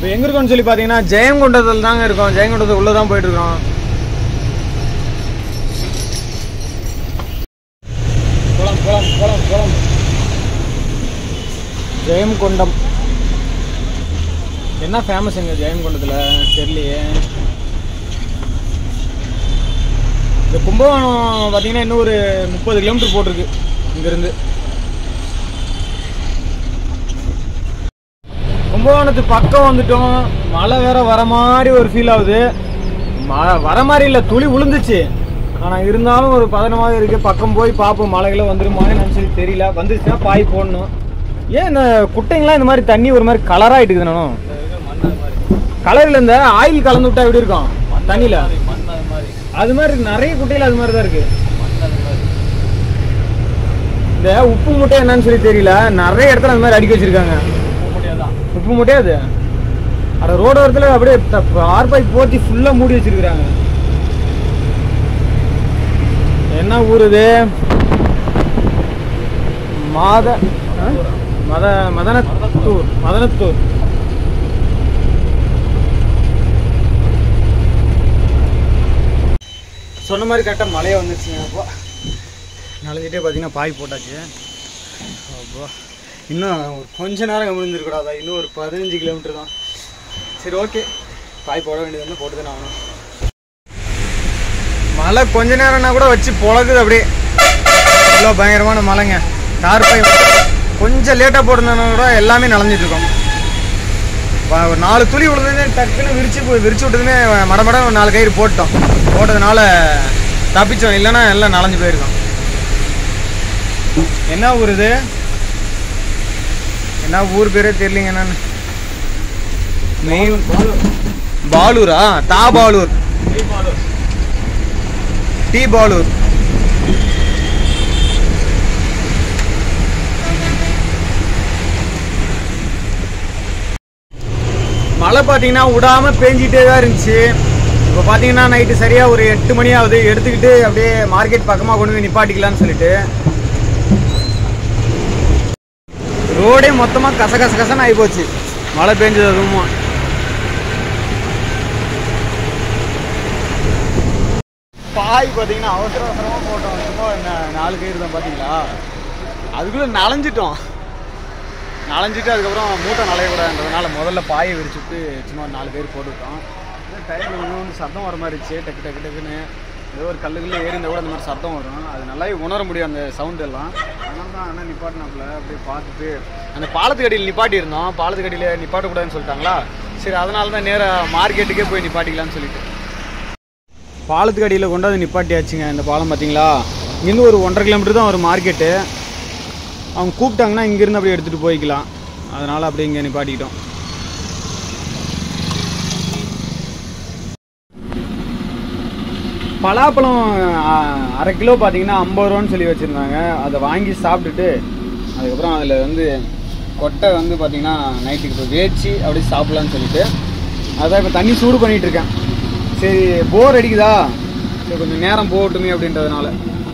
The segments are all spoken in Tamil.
இப்போ எங்கே இருக்கோம்னு சொல்லி பார்த்தீங்கன்னா ஜெயங்கொண்டத்தில் தாங்க இருக்கோம் ஜெயங்கொண்டத்துக்கு உள்ளே தான் போயிட்டு இருக்கோம் போலாம் போலாம் போலாம் போலாம் ஜெயங்கொண்டம் என்ன ஃபேமஸ் எங்க ஜெயங்கொண்டத்தில் தெரியலையே இந்த கும்பகோணம் பார்த்தீங்கன்னா இன்னும் ஒரு முப்பது கிலோமீட்டர் போட்டிருக்கு இங்கேருந்து கும்பகோணத்து பக்கம் வந்துட்டோம் மழை வேற வர மாதிரி ஒரு ஃபீல் ஆகுது மழை வர மாதிரி இல்லை துளி விழுந்துச்சு ஆனால் இருந்தாலும் ஒரு பதனமாக இருக்கு பக்கம் போய் பார்ப்போம் மழைகளை வந்துருமான்னு நினச்சி தெரியல வந்துருச்சுன்னா பாய் போடணும் ஏன் இந்த குட்டைங்களாம் இந்த மாதிரி தண்ணி ஒரு மாதிரி கலராகிட்டு நானும் கலரில் இந்த ஆயில் கலந்து விட்டா எப்படி இருக்கும் தண்ணியில் அது மாதிரி இருக்கு நிறைய குட்டையில் அது மாதிரி தான் இருக்கு இந்த உப்பு மூட்டை என்னன்னு சொல்லி தெரியல நிறைய இடத்துல அந்த மாதிரி அடுக்கி வச்சிருக்காங்க உப்பு மூட்டையா அது அட ரோடோரத்தில் அப்படியே ஆர்பாய் போத்தி ஃபுல்லாக மூடி வச்சிருக்காங்க என்ன ஊர் இது மாத ஆ? மத மதனத்தூர் மதனத்தூர் சொன்ன மாதிரி கரெக்டாக மழையே வந்துருச்சுங்க அப்போ நனைஞ்சிட்டே பார்த்தீங்கன்னா பாய் போட்டாச்சு அப்போ இன்னும் ஒரு கொஞ்ச நேரம் கமிழ்ந்துருக்கூடாதா இன்னும் ஒரு பதினஞ்சு கிலோமீட்டர் தான் சரி ஓகே பாய் போட வேண்டியது வந்து போட்டு தானே ஆகணும் மழை கொஞ்ச நேரம்னா கூட வச்சு பொழக்குது அப்படியே இவ்வளோ பயங்கரமான மழைங்க தார் பாய் கொஞ்சம் லேட்டாக போட்டிருந்தோன்னா கூட எல்லாமே நனைஞ்சிட்டு இருக்கோம் வ- ஒரு நாலு துளி விழுந்ததுமே டக்குன்னு விரிச்சு போய் விரிச்சு விட்டதுமே மடமட ஒரு நாலு கயிறு போட்டோம் போட்டதுனால தப்பிச்சோம் இல்லைன்னா எல்லாம் நனைஞ்சு போயிருக்கோம் என்ன ஊர் இது என்ன ஊர் பேரே தெரியலங்க நான் மெயின் பாலூரா தா பாலூர் டி பாலூர் மழை பார்த்தீங்கன்னா விடாம பேஞ்சிட்டே தான் இருந்துச்சு இப்போ பார்த்தீங்கன்னா நைட்டு சரியாக ஒரு எட்டு மணி ஆகுது எடுத்துக்கிட்டு அப்படியே மார்க்கெட் பக்கமாக கொண்டு போய் நிப்பாட்டிக்கலாம்னு சொல்லிட்டு ரோடே மொத்தமாக கச கச கசன்னு ஆகி போச்சு மழை பெஞ்சது அதுவும் பாய் பார்த்தீங்கன்னா அவசர அவசரமாக போட்டோம் சும்மா நா- நாலு கயிறு தான் பார்த்தீங்களா அதுக்குள்ளே நனைஞ்சிட்டோம் நனைஞ்சிட்டு அதுக்கப்புறம் மூட்டை நனையக்கூடாதுன்றதுனால முதல்ல பாயை விரிச்சு விட்டு சும்மா ஒரு நாலு பேர் போட்டுவிட்டோம் டைமில் இன்னொன்று சத்தம் வர மாதிரி இருந்துச்சு டக்கு டக்கு டக்குன்னு ஏதோ ஒரு கல்லுக்குள்ளே ஏறி இருந்தால் கூட அந்த மாதிரி சத்தம் வரும் அது நல்லாவே உணர முடியும் அந்த சவுண்ட் எல்லாம் அதனால தான் அண்ணன் நிப்பாட்டினாப்புல அப்படியே பார்த்துட்டு அந்த பாலத்துக்கு அடியில் நிப்பாட்டி இருந்தோம் பாலத்துக்கு அடியில் நிப்பாட்டக்கூடாதுன்னு சொல்லிட்டாங்களா சரி அதனால தான் நேராக மார்க்கெட்டுக்கே போய் நிப்பாட்டிக்கலாம்னு சொல்லிட்டு பாலத்துக்கு அடியில் கொண்டாந்து நிப்பாட்டியாச்சுங்க இந்த பாலம் பார்த்தீங்களா இங்கேருந்து ஒரு ஒன்றரை கிலோமீட்டர் தான் ஒரு மார்க்கெட்டு அவங்க கூப்பிட்டாங்கன்னா இங்கேருந்து அப்படியே எடுத்துகிட்டு போய்க்கலாம் அதனால் அப்படியே இங்கே நிப்பாட்டிக்கிட்டோம் பலாப்பழம் ஆ, அரை கிலோ பார்த்தீங்கன்னா ஐம்பது ரூபான்னு சொல்லி வச்சுருந்தாங்க அதை வாங்கி சாப்பிட்டுட்டு அதுக்கப்புறம் அதில் வந்து கொட்டை வந்து பார்த்தீங்கன்னா நைட்டுக்கு இப்போ வேச்சு அப்படியே சாப்பிட்லான்னு சொல்லிட்டு அதான் இப்போ தண்ணி சூடு பண்ணிகிட்டு இருக்கேன் சரி போர் அடிக்குதா சரி கொஞ்சம் நேரம் போகட்டுமே அப்படின்றதுனால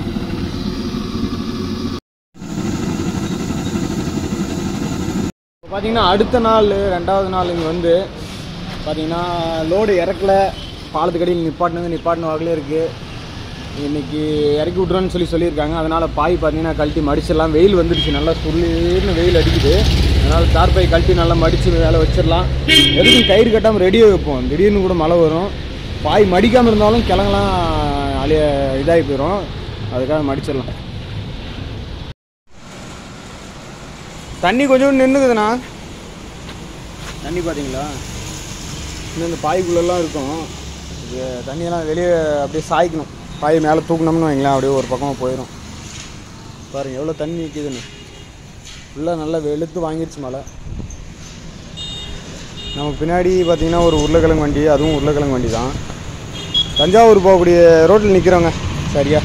இப்போ பார்த்தீங்கன்னா அடுத்த நாள் ரெண்டாவது நாள் இங்கே வந்து பார்த்தீங்கன்னா லோடு இறக்கல பாலத்துக்கடியில் நிப்பாட்டினது நிப்பாட்டின வகையிலே இருக்குது இன்னைக்கு இறக்கி விட்றோன்னு சொல்லி சொல்லியிருக்காங்க அதனால் பாய் பார்த்தீங்கன்னா கழட்டி மடிச்சிடலாம் வெயில் வந்துடுச்சு நல்லா சுருளின்னு வெயில் அடிக்குது அதனால் தார் பாய் கழட்டி நல்லா மடித்து வேலை வச்சிடலாம் எதுக்கும் கயிறு கட்டாமல் ரெடியாக வைப்போம் திடீர்னு கூட மழை வரும் பாய் மடிக்காமல் இருந்தாலும் கிழங்கெல்லாம் அழிய இதாகி போயிடும் அதுக்காக மடிச்சிடலாம் தண்ணி கொஞ்சம் நின்றுக்குதுண்ணா தண்ணி பார்த்தீங்களா இன்னும் இந்த பாய்க்குள்ளெல்லாம் இருக்கும் இது தண்ணியெல்லாம் வெளியே அப்படியே சாய்க்கணும் பாய் மேலே தூக்கணும்னு வைங்களேன் அப்படியே ஒரு பக்கமாக போயிடும் பாருங்க எவ்வளோ தண்ணி நிற்கிதுன்னு ஃபுல்லாக நல்லா வெளுத்து வாங்கிருச்சு மழை நமக்கு பின்னாடி பார்த்தீங்கன்னா ஒரு உருளைக்கிழங்கு வண்டி அதுவும் உருளைக்கிழங்கு வண்டி தான் தஞ்சாவூர் போகக்கூடிய ரோட்டில் நிற்கிறோங்க சரியா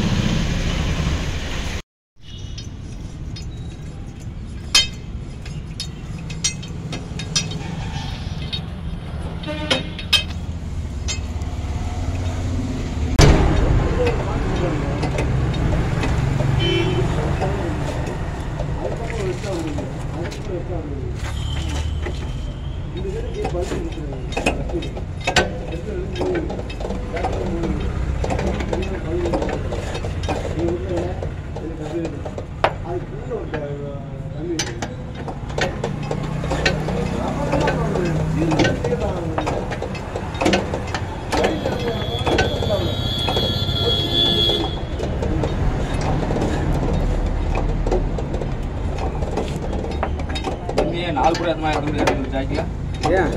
இங்கேயே நாலு கூட அந்த மாதிரி இருக்க முடியாது ஜாக்கில் ஏன்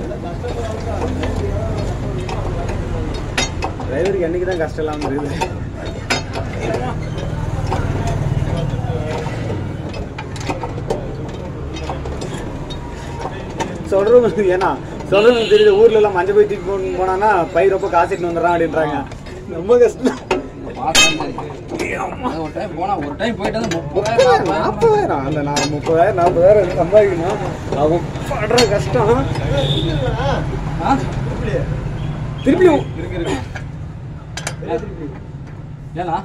டிரைவருக்கு என்னைக்கு தான் கஷ்டம் இல்லாமல் இருக்குது சொல்றது ஏன்னா சொல்றது தெரியுது ஊர்ல எல்லாம் மஞ்சள் போய் தூக்கி போட்டு போனான்னா பை ரொம்ப காசு எடுத்து வந்துடுறான் அப்படின்றாங்க ரொம்ப கஷ்டம் ஒரு டைம் போனா ஒரு டைம் போயிட்டு வந்து முப்பதாயிரம் நாற்பதாயிரம் நாற்பதாயிரம் அந்த நான் முப்பதாயிரம் நாற்பதாயிரம் சம்பாதிக்கணும் அவங்க படுற கஷ்டம் ஆ? திருப்பியும் இருக்கு இருக்கு ஏன்னா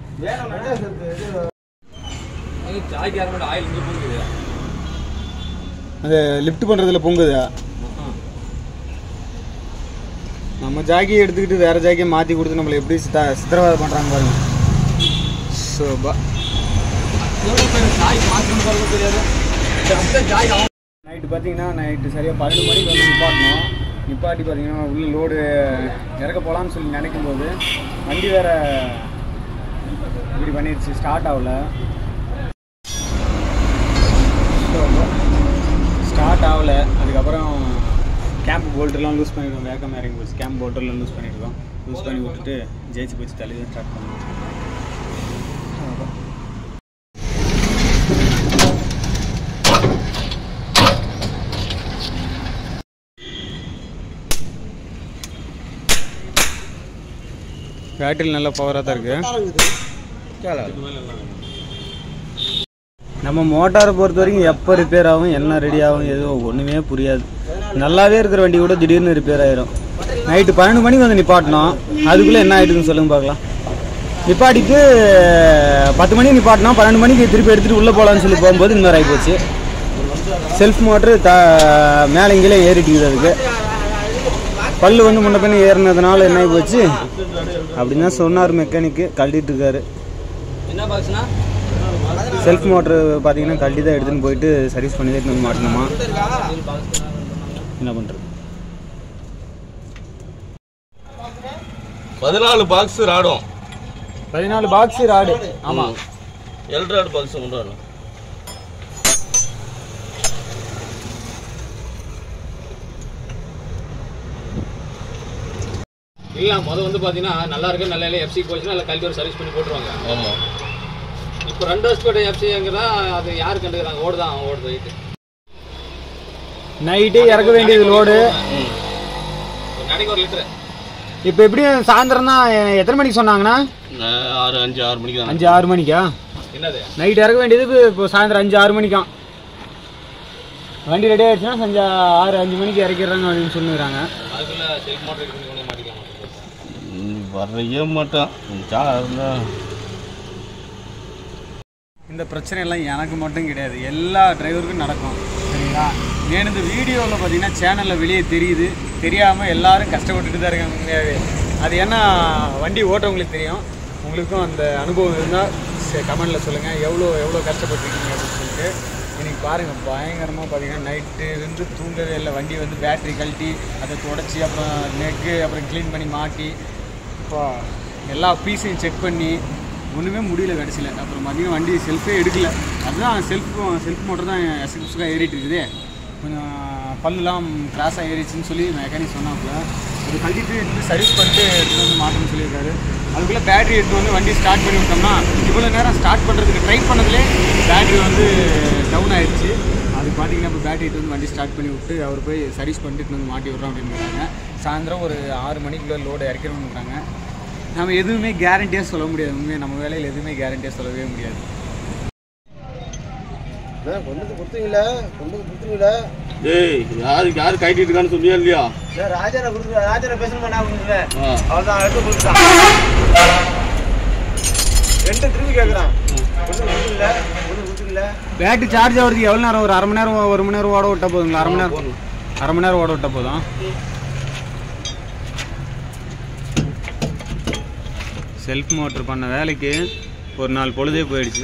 ஜாக்கி யாரும் ஆயில் இங்கே போகுது அது லிஃப்ட் பண்ணுறதுல பொங்குதா நம்ம ஜாக்கியை எடுத்துக்கிட்டு வேற ஜாக்கியை மாற்றி கொடுத்து நம்மளை எப்படி சித்த சித்திரவதை பண்ணுறாங்க பாருங்க ஸோ பா எவ்வளோ பேர் ஜாய் மாற்றணும் பாருங்க தெரியாது அப்படியே ஜாய் ஆகும் நைட்டு பார்த்தீங்கன்னா நைட்டு சரியாக பன்னெண்டு மணிக்கு வந்து நிப்பாட்டணும் நிப்பாட்டி பார்த்தீங்கன்னா உள்ள லோடு இறக்க போகலான்னு சொல்லி நினைக்கும் போது வண்டி வேற இப்படி பண்ணிடுச்சு ஸ்டார்ட் ஆகல ஸ்டார்ட் ஆகல அதுக்கப்புறம் கேம்ப் போல்ட்டெல்லாம் லூஸ் பண்ணிடுவோம் வேக்கம் இறங்கி போச்சு கேம்ப் போல்ட்டெல்லாம் லூஸ் பண்ணியிருக்கோம் லூஸ் பண்ணி விட்டுட்டு ஜெயிச்சு போச்சு தள்ளி தான் ஸ்டார்ட் பண்ணுவோம் பேட்டரி நல்ல பவராக தான் இருக்குது நம்ம மோட்டாரை பொறுத்த வரைக்கும் எப்போ ரிப்பேர் ஆகும் என்ன ரெடி ஆகும் எதுவும் ஒன்றுமே புரியாது நல்லாவே இருக்கிற வண்டி கூட திடீர்னு ரிப்பேர் ஆயிரும் நைட்டு பன்னெண்டு மணிக்கு வந்து நிப்பாட்டினோம் அதுக்குள்ளே என்ன ஆயிடுதுன்னு சொல்லுங்க பார்க்கலாம் நிப்பாட்டிட்டு பத்து மணிக்கு நிப்பாட்டினோம் பன்னெண்டு மணிக்கு திருப்பி எடுத்துகிட்டு உள்ளே போகலான்னு சொல்லி போகும்போது இந்த மாதிரி ஆகிப்போச்சு செல்ஃப் மோட்ரு த மேலே இங்கேயே ஏறிட்டுக்குது அதுக்கு பல்லு வந்து முன்ன பின்ன ஏறினதுனால என்ன ஆகி போச்சு அப்படின்னு தான் சொன்னார் மெக்கானிக்கு கழட்டிட்டு இருக்காரு என்ன பாக்ஸ்னா செல்ஃப் மோட்ரு பார்த்தீங்கன்னா கழட்டி தான் எடுத்துன்னு போயிட்டு சர்வீஸ் பண்ணி தான் எடுத்துன்னு வந்து மாட்டணுமா என்ன பண்ணுறது பதினாலு பாக்ஸ் ராடும் பதினாலு பாக்ஸ் ராடு ஆமாம் எல்ட்ராடு பாக்ஸ் கொண்டாடும் இல்லை முதல் வந்து பார்த்தீங்கன்னா நல்லா இருக்கு நல்ல இல்லை எஃப்சி போச்சுன்னா இல்லை கல்வி சர்வீஸ் பண்ணி போட்டுருவாங்க ஆமாம் இப்போ ரெண்டு வருஷத்தோட எஃப்சிங்கிறதா அது யார் கண்டுக்கிறாங்க ஓடுதான் ஓடுது ரைட்டு நைட்டே இறக்க வேண்டியது லோடு ஒரு நாளைக்கு ஒரு லிட்டரு இப்போ எப்படியும் சாயந்தரம் தான் எத்தனை மணிக்கு சொன்னாங்கண்ணா ஆறு அஞ்சு ஆறு மணிக்கு தான் அஞ்சு ஆறு மணிக்கா என்னது நைட் இறக்க வேண்டியது இப்போ- இப்போ சாயந்தரம் அஞ்சு ஆறு மணிக்காம் வண்டி ரெடி ஆயிடுச்சுன்னா சஞ்சா ஆறு அஞ்சு மணிக்கு இறக்கிடுறாங்க அப்படின்னு சொல்லுறாங்க அதுக்குள்ள செல்ஃப் மோட்டர் பண்ணி கொண்டு மாட்டிக்காம ம், வரவே மாட்டான் சா இருந்தா- இந்த பிரச்சனை எல்லாம் எனக்கு மட்டும் கிடையாது எல்லா டிரைவருக்கும் நடக்கும் சரிங்களா ஏன் இந்த வீடியோவில் பார்த்தீங்கன்னா சேனலில் வெளியே தெரியுது தெரியாமல் எல்லாரும் கஷ்டப்பட்டுட்டு தான் இருக்காங்க உண்மையாகவே அது ஏன்னா வண்டி ஓட்டுறவங்களுக்கு தெரியும் உங்களுக்கும் அந்த அனுபவம் இருந்தால் கமெண்டில் சொல்லுங்கள் எவ்வளோ எவ்வளோ கஷ்டப்பட்டுருக்கீங்க அப்படின்னு சொல்லிட்டு இன்னைக்கு பாருங்கள் பயங்கரமாக பார்த்தீங்கன்னா நைட்டு இருந்து தூங்கவே இல்லை வண்டி வந்து பேட்டரி கழட்டி அதை தொடச்சி அப்புறம் நெக்கு அப்புறம் க்ளீன் பண்ணி மாட்டி இப்போ எல்லா பீஸையும் செக் பண்ணி ஒன்றுமே முடியல கடைசியில் அப்புறம் மதியம் வண்டி செல்ஃபே எடுக்கல அதுதான் செல்ஃப் செல்ஃப் மோட்டர் தான் எஸ்எஸ்க்காக ஏறிட்டு இருக்குதே கொஞ்சம் பல்லுலாம் கிராஸாக ஏறிச்சுன்னு சொல்லி மெக்கானிக் சொன்னாப்புல அது கழட்டிட்டு எடுத்து சர்வீஸ் பண்ணிட்டு எடுத்து வந்து மாட்டணும்னு சொல்லியிருக்காரு அதுக்குள்ளே பேட்டரி எடுத்து வந்து வண்டி ஸ்டார்ட் பண்ணி விட்டோம்னா இவ்வளோ நேரம் ஸ்டார்ட் பண்ணுறதுக்கு ட்ரை பண்ணதுலே பேட்டரி வந்து டவுன் ஆயிடுச்சு அது பார்த்தீங்கன்னா இப்போ பேட்டரி எடுத்து வந்து வண்டி ஸ்டார்ட் பண்ணி விட்டு அவர் போய் சர்வீஸ் பண்ணிட்டு வந்து மாட்டி விட்றோம் அப்படின்னு சாயந்தரம் ஒரு ஆறு மணிக்குள்ள லோடு இறக்கிறோம்ன்றாங்க நம்ம எதுவுமே கேரண்டியாக சொல்ல முடியாது உண்மையாக நம்ம வேலையில் எதுவுமே கேரண்டியாக சொல்லவே முடியாது கொண்டு கொடுத்தீங்களா கொண்டு கொடுத்தீங்களா டேய் யாரு யாரு கைட்டிட்டு இருக்கான்னு சொல்லியா இல்லையா சார் ராஜாரை கொடுத்துருவேன் ராஜாரை பேசணுமா நான் கொடுத்துருவேன் ஆ. அவள் தான் எடுத்து கொடுத்துட்டான் ரெண்டு திரும்பி கேட்குறான் கொண்டு கொடுத்தீங்களா கொண்டு கொடுத்தீங்களா பேட்டரி சார்ஜ் ஆகிறதுக்கு எவ்வளோ நேரம் ஒரு அரை மணி நேரம் ஒரு மணி நேரம் ஓட விட்டா போதுங்களா அரை மணி நேரம் அரை மணி நேரம் ஓட விட்ட போதும் செல்ஃப் மோட்ரு பண்ண வேலைக்கு ஒரு நாள் பொழுதே போயிடுச்சு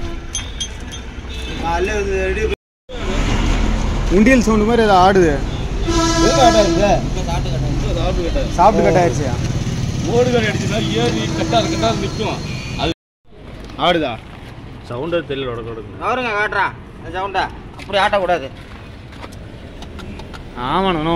காலையில வந்து ரெடி உண்டியல் சவுண்டு மாதிரி ஏதோ ஆடுது சாப்பிட்டு கட் ஆயிடுச்சு மோடு கடை அடிச்சுன்னா ஏறி கட்டார் கட்டார் நிற்கும் அது ஆடுதா சவுண்டே தெரியல உடக்க உடக்கு அவருங்க காட்டுறான் சவுண்டா அப்படி ஆட்டக்கூடாது ஆமாண்ணோ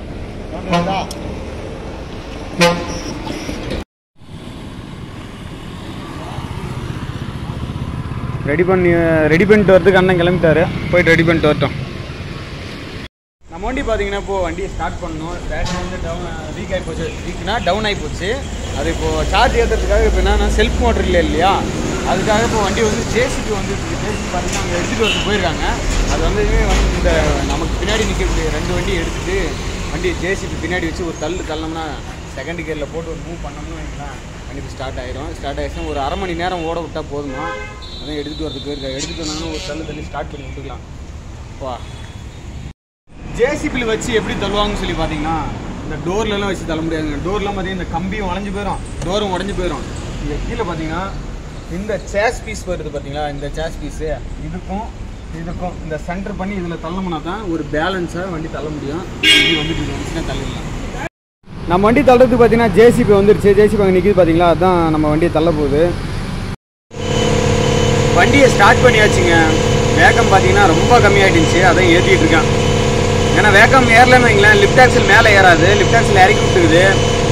ரெடி பண்ணி ரெடி பண்ணிட்டு வரதுக்கு அண்ணன் கிளம்பிட்டாரு போயிட்டு ரெடி பண்ணிட்டு வரட்டும் நம்ம வண்டி பார்த்தீங்கன்னா இப்போ வண்டியை ஸ்டார்ட் பண்ணோம் பேட்டரி வந்து டவுன் வீக் ஆகி போச்சு வீக்னா டவுன் ஆகி போச்சு அது இப்போது சார்ஜ் ஏற்றுறதுக்காக இப்போ என்னன்னா செல்ஃப் மோட்டர் இல்லை இல்லையா அதுக்காக இப்போ வண்டி வந்து ஜேசிபி வந்து ஜேசிபி பார்த்தீங்கன்னா அவங்க எடுத்துகிட்டு வந்து போயிருக்காங்க அது வந்து வந்து இந்த நமக்கு பின்னாடி நிற்கக்கூடிய ரெண்டு வண்டி எடுத்துகிட்டு வண்டி ஜேசிபி பின்னாடி வச்சு ஒரு தள்ளு தள்ளோம்னா செகண்ட் கியரில் போட்டு ஒரு மூவ் பண்ணோம்னு வைங்களேன் வண்டி இப்போ ஸ்டார்ட் ஆயிரும் ஸ்டார்ட் ஆயிடுச்சுன்னா ஒரு அரை மணி நேரம் ஓட விட்டால் போதுமா அதான் எடுத்துகிட்டு வரதுக்கு போயிருக்காங்க எடுத்துகிட்டு வந்தாங்கன்னா ஒரு தள்ளு தள்ளி ஸ்டார்ட் பண்ணி விட்டுக்கலாம் வா ஜேசிபியில் வச்சு எப்படி தள்ளுவாங்கன்னு சொல்லி பார்த்தீங்கன்னா இந்த டோர்லலாம் வச்சு தள்ள முடியாதுங்க டோர்லாம் பார்த்தீங்கன்னா இந்த கம்பியும் உடஞ்சி போயிடும் டோரும் உடஞ்சி போயிடும் இங்கே கீழே பார்த்தீங்கன்னா இந்த சேஸ் பீஸ் வருது பார்த்தீங்களா இந்த சேஸ் பீஸு இதுக்கும் இதுக்கும் இந்த சென்டர் பண்ணி இதில் தள்ளமுனா தான் ஒரு பேலன்ஸாக வண்டி தள்ள முடியும் இது வந்துட்டு இது வந்துச்சுன்னா தள்ளிடலாம் நம்ம வண்டி தள்ளுறதுக்கு பார்த்தீங்கன்னா ஜேசிபி வந்துருச்சு ஜேசிபி அங்கே நிற்கிது பார்த்தீங்களா அதான் நம்ம வண்டியை தள்ள போகுது வண்டியை ஸ்டார்ட் பண்ணியாச்சுங்க வேகம் பார்த்தீங்கன்னா ரொம்ப கம்மியாயிடுச்சு அதான் ஏற்றிட்டு இருக்கேன் ஏன்னா வேகம் ஏறலன்னு வைங்களேன் லிஃப்ட் ஆக்சல் மேலே ஏறாது லிஃப்ட் ஆக்சல் இறக்கி விட்டுக்குது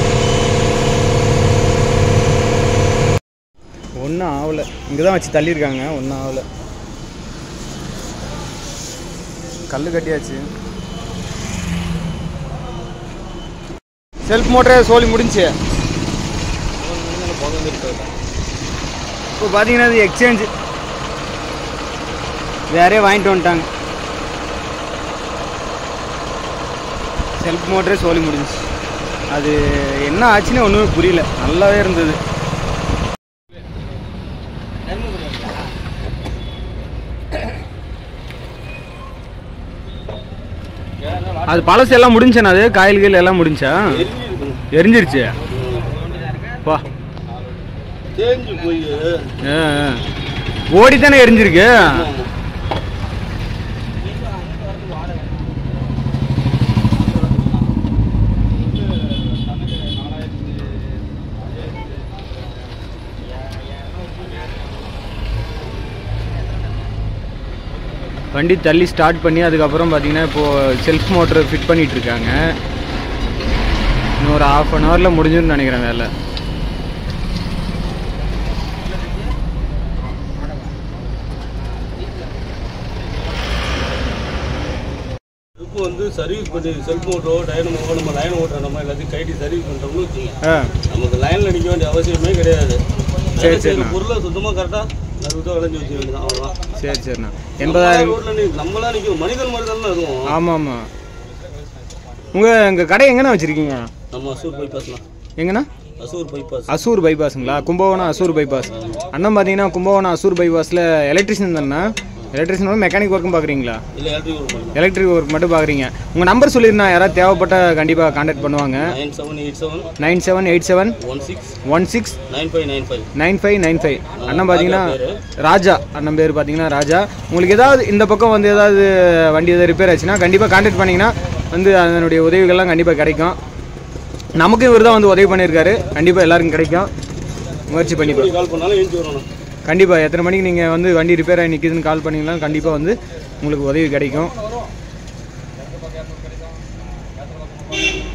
ஒன்றும் ஆகலை இங்கே தான் வச்சு தள்ளியிருக்காங்க ஒன்றும் ஆகலை கல் கட்டியாச்சு செல்ஃப் மோட்டரே சோலி முடிஞ்சு இப்போ பார்த்தீங்கன்னா இது எக்ஸ்சேஞ்சு வேறே வாங்கிட்டு வந்துட்டாங்க செல்ஃப் மோட்டரே சோலி முடிஞ்சுச்சு அது என்ன ஆச்சுன்னு ஒன்றுமே புரியல நல்லாவே இருந்தது அது பழசு எல்லாம் முடிஞ்சேண்ணா அது காயில் கீழ் எல்லாம் முடிஞ்சா எரிஞ்சிருச்சு பா தேஞ்சு போய் ஓடி தானே எரிஞ்சிருக்கு வண்டி தள்ளி ஸ்டார்ட் பண்ணி அதுக்கப்புறம் பார்த்தீங்கன்னா இப்போது செல்ஃப் மோட்டர் ஃபிட் பண்ணிட்டு இருக்காங்க இன்னும் ஒரு ஆஃப் அன் ஹவரில் முடிஞ்சிருன்னு நினைக்கிறேன் வேலை இப்போ வந்து சர்வீஸ் பண்ணி செல்ஃப் மோட்டரோ டைனமோ நம்ம லைன் ஓட்டுற நம்ம எல்லாத்தையும் கைட்டி சர்வீஸ் பண்ணுறோம்னு வச்சுங்க ஆ நமக்கு லைனில் நிற்க வேண்டிய அவசியமே கிடையாது சரி, வேலை செய்யற சரிண்ணா. பொருளை சுத்தமாக கரெக்டாக நறுவிட்டா விளைஞ்சி வச்சுக்க வேண்டியதான் அவ்வளோதான் சரி சரிண்ணா எண்பதாயிரம் ரோட்டில் நீ நம்மளாம் நிற்கும் மனிதன் மாதிரி தானே இருக்கும் ஆமாம் ஆமாம் உங்கள் எங்கள் கடை எங்கண்ணா வச்சுருக்கீங்க நம்ம அசூர் பைபாஸ்லாம் எங்கண்ணா அசூர் பைபாஸ் அசூர் பைபாஸுங்களா கும்பகோணம் அசூர் பைபாஸ் அண்ணன் பார்த்தீங்கன்னா கும்பகோணம் அசூர் பைபாஸில் எலக்ட்ரிஷியன் தானே எலக்ட்ரிஷியன் மெக்கானிக் ஒர்க்கும் பார்க்குறீங்களா இல்லை எலக்ட்ரிக் ஒரு பண்ணி எலக்ட்ரிக் ஒர்க் மட்டும் பார்க்குறீங்க உங்கள் நம்பர் சொல்லிருந்தா யாராவது தேவைப்பட்ட கண்டிப்பாக காண்டாக்ட் பண்ணுவாங்க nine seven eight seven nine seven eight seven one six one six nine five nine five nine five nine five அண்ணன் பார்த்தீங்கன்னா ராஜா அண்ணன் பேர் பார்த்தீங்கன்னா ராஜா உங்களுக்கு ஏதாவது இந்த பக்கம் வந்து ஏதாவது வண்டி எதாவது ரிப்பேர் ஆச்சுன்னா கண்டிப்பாக காண்டாக்ட் பண்ணிங்கன்னா வந்து அதனுடைய உதவிகள்லாம் கண்டிப்பாக கிடைக்கும் நமக்கு இவர் தான் வந்து உதவி பண்ணியிருக்காரு கண்டிப்பாக எல்லாருக்கும் கிடைக்கும் முயற்சி பண்ணி பாருங்க. கால் பண்ணாலும் எழுந்து வரணும் கண்டிப்பாக எத்தனை மணிக்கு நீங்கள் வந்து வண்டி ரிப்பேர் ஆகி நிற்கிதுன்னு கால் பண்ணிங்கன்னா கண்டிப்பாக வந்து உங்களுக்கு உதவி கிடைக்கும்